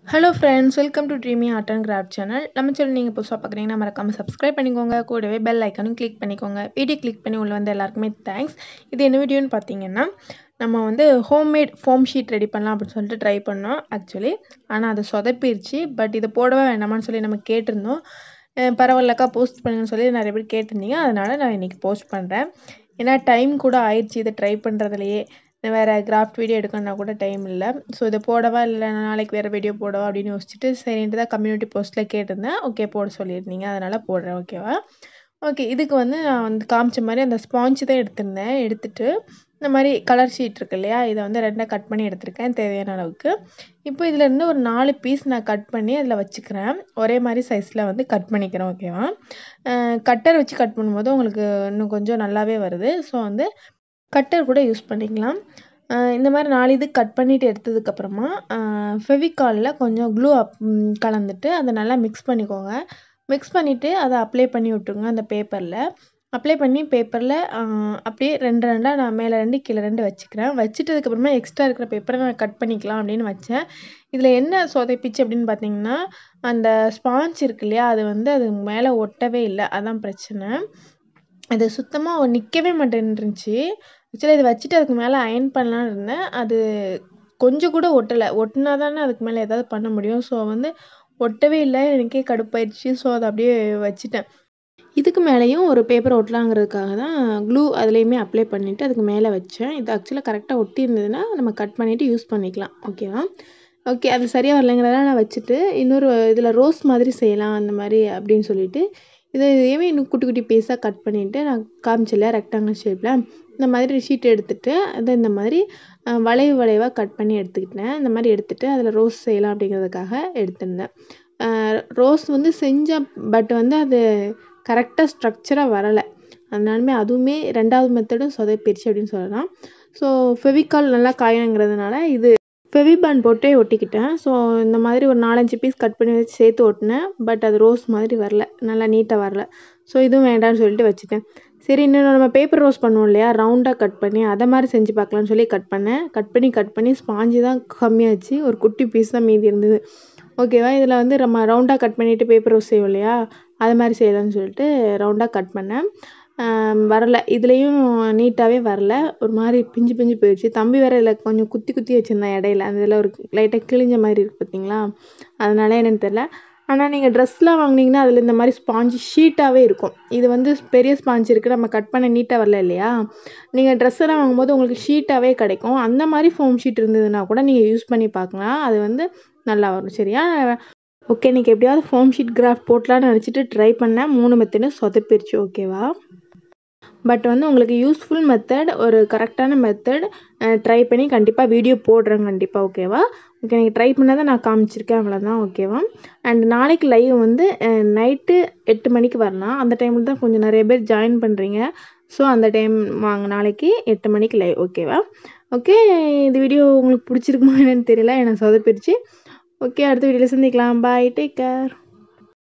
hello friends welcome to dreamy art and craft channel நம்ம channel நீங்கள் புதுசாக பார்க்குறீங்கன்னா மறக்காமல் சப்ஸ்கிரைப் பண்ணிக்கோங்க கூடவே பெல் ஐக்கனும் கிளிக் பண்ணிக்கோங்க வீடியோ கிளிக் பண்ணி உள்ள வந்து எல்லாருக்குமே தேங்க்ஸ் இது என்ன வீடியோன்னு பார்த்தீங்கன்னா நம்ம வந்து ஹோம்மேட் ஃபோம் ஷீட் ரெடி பண்ணலாம் அப்படின்னு சொல்லிட்டு ட்ரை பண்ணோம் ஆக்சுவலி ஆனால் அது சொதப்பிருச்சு பட் இதை போடவே வேண்டாமான்னு சொல்லி நம்ம கேட்டிருந்தோம் அஹ் பரவாயில்லக்கா போஸ்ட் பண்ணுங்கன்னு சொல்லி நிறைய பேர் கேட்டிருந்தீங்க அதனால் நான் இன்றைக்கி போஸ்ட் பண்ணுறேன் ஏன்னா டைம் கூட ஆயிடுச்சு இதை ட்ரை பண்ணுறதுலையே வேறு கிராஃப்ட் வீடியோ எடுக்கணும்னா கூட டைம் இல்லை ஸோ இதை போடவா இல்லை நாளைக்கு வேறு வீடியோ போடவா அப்படின்னு யோசிச்சுட்டு சரின்ட்டு தான் கம்யூனிட்டி போஸ்ட்டில் கேட்டிருந்தேன் ஓகே போட சொல்லியிருந்தீங்க அதனால் போடுறேன் ஓகேவா ஓகே இதுக்கு வந்து நான் வந்து காமிச்ச மாதிரி அந்த ஸ்பாஞ்சு தான் எடுத்திருந்தேன் எடுத்துட்டு இந்த மாதிரி கலர் ஷீட் இருக்கு இல்லையா இதை வந்து ரெண்டாக கட் பண்ணி எடுத்திருக்கேன் தேவையான அளவுக்கு இப்போ இதில் இருந்து ஒரு நாலு பீஸ் நான் கட் பண்ணி அதில் வச்சுக்கிறேன் ஒரே மாதிரி சைஸில் வந்து கட் பண்ணிக்கிறேன் ஓகேவா கட்டர் வச்சு கட் பண்ணும்போது உங்களுக்கு இன்னும் கொஞ்சம் நல்லாவே வருது ஸோ வந்து கட்டர் கூட யூஸ் பண்ணிக்கலாம் அஹ் இந்த மாதிரி நாலு இது கட் பண்ணிவிட்டு எடுத்ததுக்கப்புறமா ஃபெவிகாலில் கொஞ்சம் க்ளூ அப் ம், கலந்துட்டு அதை நல்லா மிக்ஸ் பண்ணிக்கோங்க மிக்ஸ் பண்ணிவிட்டு அதை அப்ளை பண்ணி விட்டுருங்க அந்த பேப்பரில் அப்ளை பண்ணி பேப்பரில் அப்படியே ரெண்டு ரெண்டாக நான் மேலே ரெண்டு கீழே ரெண்டு வச்சுக்கிறேன் வச்சுட்டதுக்கப்புறமா எக்ஸ்ட்ரா இருக்கிற பேப்பரை நான் கட் பண்ணிக்கலாம் அப்படின்னு வச்சேன் இதில் என்ன சொதப்பிச்சு அப்படின்னு பார்த்தீங்கன்னா அந்த ஸ்பாஞ்ச் இருக்கு இல்லையா அது வந்து அது மேலே ஒட்டவே இல்லை அதான் பிரச்சனை அது சுத்தமாக நிற்கவே மாட்டேன்ருந்துச்சு ஆக்சுவலாக இதை வச்சுட்டு அதுக்கு மேலே அயன் பண்ணலான்னு இருந்தேன் அது கொஞ்சம் கூட ஒட்டலை ஒட்டினா தானே அதுக்கு மேலே ஏதாவது பண்ண முடியும் ஸோ வந்து ஒட்டவே இல்லை எனக்கே கடுப்பாயிடுச்சு ஸோ அதை அப்படியே வச்சுட்டேன் இதுக்கு மேலேயும் ஒரு பேப்பர் ஒட்டலாங்கிறதுக்காக தான் க்ளூ அதுலேயுமே அப்ளை பண்ணிவிட்டு அதுக்கு மேலே வச்சேன் இது ஆக்சுவலாக கரெக்டாக ஒட்டி இருந்ததுன்னா நம்ம கட் பண்ணிவிட்டு யூஸ் பண்ணிக்கலாம் ஓகேவா ஓகே அது சரியாக வரலைங்கிறதெல்லாம் நான் வச்சுட்டு இன்னொரு இதில் ரோஸ் மாதிரி செய்யலாம் அந்த மாதிரி அப்படின்னு சொல்லிட்டு இதை இதையுமே இன்னும் குட்டி குட்டி பீஸாக கட் பண்ணிவிட்டு நான் காமிச்சில்ல ரெக்டாங்கிள் ஷேப்பில் இந்த மாதிரி ஷீட் எடுத்துட்டு அதை இந்த மாதிரி அஹ், வளைவு வளைவாக கட் பண்ணி எடுத்துக்கிட்டேன் இந்த மாதிரி எடுத்துட்டு அதில் ரோஸ் செய்யலாம் அப்படிங்கிறதுக்காக எடுத்திருந்தேன் ரோஸ் வந்து செஞ்சேன் பட் வந்து அது கரெக்டாக ஸ்ட்ரக்சராக வரலை அதனாலுமே அதுவுமே ரெண்டாவது மெத்தடும் சொதப்பிடுச்சு அப்படின்னு சொல்லலாம் ஸோ ஃபெவிகால் நல்லா காயங்கிறதுனால இது ஃபெவிபான் போட்டே ஒட்டிக்கிட்டேன் ஸோ இந்த மாதிரி ஒரு நாலஞ்சு பீஸ் கட் பண்ணி வச்சு சேர்த்து ஒட்டினேன் பட் அது ரோஸ் மாதிரி வரல நல்லா நீட்டாக வரல ஸோ இதுவும் வேண்டாம்னு சொல்லிட்டு வச்சுட்டேன் சரி இன்னும் நம்ம பேப்பர் ரோஸ் பண்ணுவோம் இல்லையா ரவுண்டாக கட் பண்ணி அதை மாதிரி செஞ்சு பார்க்கலாம்னு சொல்லி கட் பண்ணேன் கட் பண்ணி கட் பண்ணி ஸ்பாஞ்சு தான் கம்மியாச்சு ஒரு குட்டி பீஸ் தான் மீதி இருந்தது ஓகேவா இதில் வந்து நம்ம ரவுண்டாக கட் பண்ணிவிட்டு பேப்பர் ரோஸ் செய்வோம் இல்லையா அது மாதிரி செய்யலாம்னு சொல்லிட்டு ரவுண்டாக கட் பண்ணேன் ஆம், வரல இதுலேயும் நீட்டாகவே வரல ஒரு மாதிரி பிஞ்சு பிஞ்சு போயிடுச்சு தம்பி வேற இதில் கொஞ்சம் குத்தி குத்தி வச்சுருந்தேன் இடையில அந்த இதில் ஒரு லைட்டாக கிழிஞ்ச மாதிரி இருக்குது பார்த்தீங்களா அதனால என்னன்னு தெரில ஆனால் நீங்கள் ட்ரெஸ்லாம் வாங்குனீங்கன்னா அதில் இந்த மாதிரி ஸ்பாஞ்சு ஷீட்டாகவே இருக்கும் இது வந்து பெரிய ஸ்பாஞ்ச் இருக்குது நம்ம கட் பண்ண நீட்டாக வரல இல்லையா நீங்கள் ட்ரெஸ் எல்லாம் வாங்கும்போது உங்களுக்கு ஷீட்டாகவே கிடைக்கும் அந்த மாதிரி ஃபோம் ஷீட் இருந்ததுன்னா கூட நீங்கள் யூஸ் பண்ணி பார்க்கலாம் அது வந்து நல்லா வரும் சரியா ஓகே இன்றைக்கி எப்படியாவது ஃபோம் ஷீட் கிராஃப்ட் போட்டலான்னு நினச்சிட்டு ட்ரை பண்ணேன் மூணு மெத்தடும் சொதப்பிருச்சு ஓகேவா பட் வந்து உங்களுக்கு யூஸ்ஃபுல் மெத்தட் ஒரு கரெக்டான மெத்தட் ட்ரை பண்ணி கண்டிப்பாக வீடியோ போடுறேன் கண்டிப்பாக ஓகேவா ஓகே நீங்கள் ட்ரை பண்ணதை நான் காமிச்சிருக்கேன் அவ்வளோதான் ஓகேவா அண்ட் நாளைக்கு லைவ் வந்து நைட்டு எட்டு மணிக்கு வரலாம் அந்த டைமில் தான் கொஞ்சம் நிறைய பேர் ஜாயின் பண்ணுறீங்க ஸோ அந்த டைம் வாங்க நாளைக்கு எட்டு மணிக்கு லைவ் ஓகேவா ஓகே இந்த வீடியோ உங்களுக்கு பிடிச்சிருக்குமா என்னன்னு தெரியல எனக்கு சொதப்பிடுச்சு ஓகே அடுத்த வீடியோவில் சந்திக்கலாம் பாய் டேக் கேர்